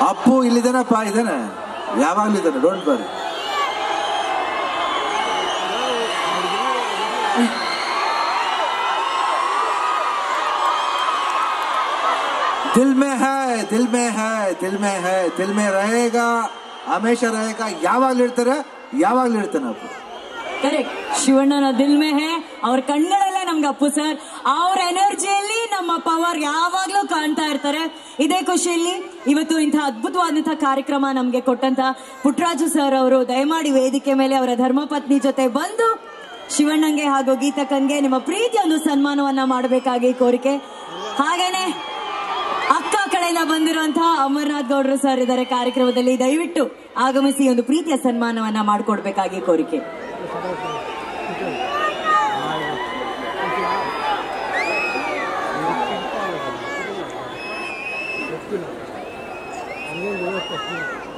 ಅಪ್ಪು ಇಲ್ಲಿದ್ದಾನಪ್ಪ ಇದ್ದಾನೆ ಯಾವಾಗ್ಲೂ ಇದ್ದಾನೆ ಡೋಂಟ್ ಬರಿ दिल में है दिल में है दिल में है दिल में रहेगा ಹಮೇಶ रहेगा ಯಾವಾಗ್ಲೂ ಇರ್ತಾರೆ ಯಾವಾಗ್ಲೂ ಇರ್ತಾನೆ ಅಪ್ಪು ಕರೆಕ್ಟ್ ಶಿವಣ್ಣನ ದಿಲ್ ಮೇ ಹೇ ಅವ್ರ ಕಣ್ಗಳಲ್ಲೇ ನಮ್ಗೆ ಅಪ್ಪು ಸರ್ ಅವ್ರ ಎನರ್ಜಿಯಲ್ಲಿ ನಮ್ಮ ಪವರ್ ಯಾವಾಗ್ಲೂ ಕಾಣ್ತಾ ಇರ್ತಾರೆ ಇದೇ ಖುಷಿಯಲ್ಲಿ ಇವತ್ತು ಇಂಥ ಅದ್ಭುತವಾದಂತಹ ಕಾರ್ಯಕ್ರಮ ನಮ್ಗೆ ಕೊಟ್ಟಂತ ಪುಟ್ಟರಾಜು ಸರ್ ಅವರು ದಯಮಾಡಿ ವೇದಿಕೆ ಮೇಲೆ ಅವರ ಧರ್ಮಪತ್ನಿ ಜೊತೆ ಬಂದು ಶಿವಣ್ಣಂಗೆ ಹಾಗೂ ಗೀತಕ್ಕನ್ಗೆ ನಿಮ್ಮ ಪ್ರೀತಿಯ ಒಂದು ಸನ್ಮಾನವನ್ನ ಮಾಡಬೇಕಾಗಿ ಕೋರಿಕೆ ಹಾಗೇನೆ ಅಕ್ಕ ಕಡೆಯಿಂದ ಬಂದಿರುವಂತಹ ಅಮರ್ನಾಥ್ ಗೌಡ್ರು ಸರ್ ಇದ್ದಾರೆ ಕಾರ್ಯಕ್ರಮದಲ್ಲಿ ದಯವಿಟ್ಟು ಆಗಮಿಸಿ ಒಂದು ಪ್ರೀತಿಯ ಸನ್ಮಾನವನ್ನ ಮಾಡಿಕೊಡ್ಬೇಕಾಗಿ ಕೋರಿಕೆ ಹಂಗೇನು